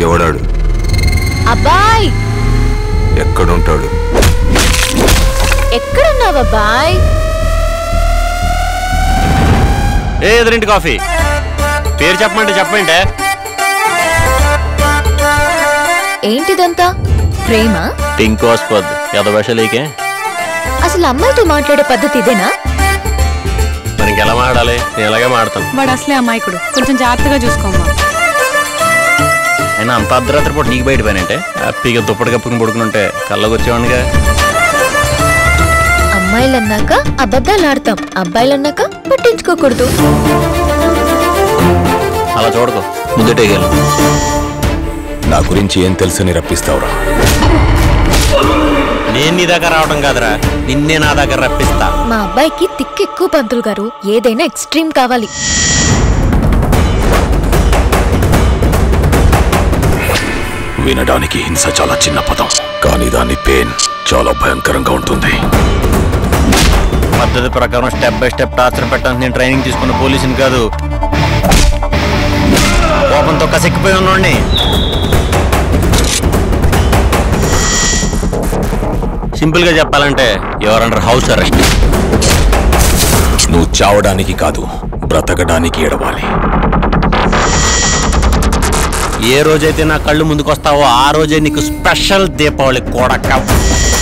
ఎవడాడు అబ్బాయ్ ఎక్కడుంటాడు ఎక్కడున్నావు అబ్బాయ్ ఏ ఎదురింటి కాఫీ పేరు చెప్పమంటే చెప్పంటే ఏంటిదంతా ప్రేమ టింకు వస్తుంది ఎదవశలీకే అసలు అమ్మాయితో మాట్లాడే పద్ధతి ఇదేనా మరి ఇంకెలా మాట్లాడాలి నేను ఎలాగే మాడతాను వాడు అసలే అమాయకుడు కొంచెం జాగ్రత్తగా చూసుకోమ్మా అయినా అంత అర్ధరాత్రి పూట నీకు బయట పోయినంటే హ్యాపీగా దుప్పటి కప్పుకుని పడుకునుంటే కళ్ళకి వచ్చేవాడిగా అమ్మాయిలన్నాక అబద్ధాలు ఆడతాం అబ్బాయిలన్నాక పట్టించుకోకూడదు అలా చూడకు ముద్దటేగలు నా గురించి ఏం తెలుసని రప్పిస్తావురా నేను నీ దగ్గర రావడం కాదురా నిన్నే నా దగ్గర రప్పిస్తా మా అబ్బాయికి తిక్కు ఎక్కువ పంతులు గారు ఏదైనా ఎక్స్ట్రీమ్ కావాలి వినడానికి హింస చాలా చిన్న పదం కానీ దాని పెయిన్ చాలా భయంకరంగా ఉంటుంది పద్ధతి ప్రకారం స్టెప్ బై స్టెప్ టార్చర్ పెట్టడానికి నేను ట్రైనింగ్ తీసుకున్న పోలీసుని కాదు కోపంతో కసెక్కిపోయి ఉన్నోడిని సింపుల్ గా చెప్పాలంటే ఎవరు అండర్ హౌస్ అరెస్ట్ నువ్వు చావడానికి కాదు బ్రతకడానికి ఎడవాలి ఏ రోజైతే నా కళ్ళు ముందుకు వస్తావో ఆ రోజే నీకు స్పెషల్ దీపావళి కొడక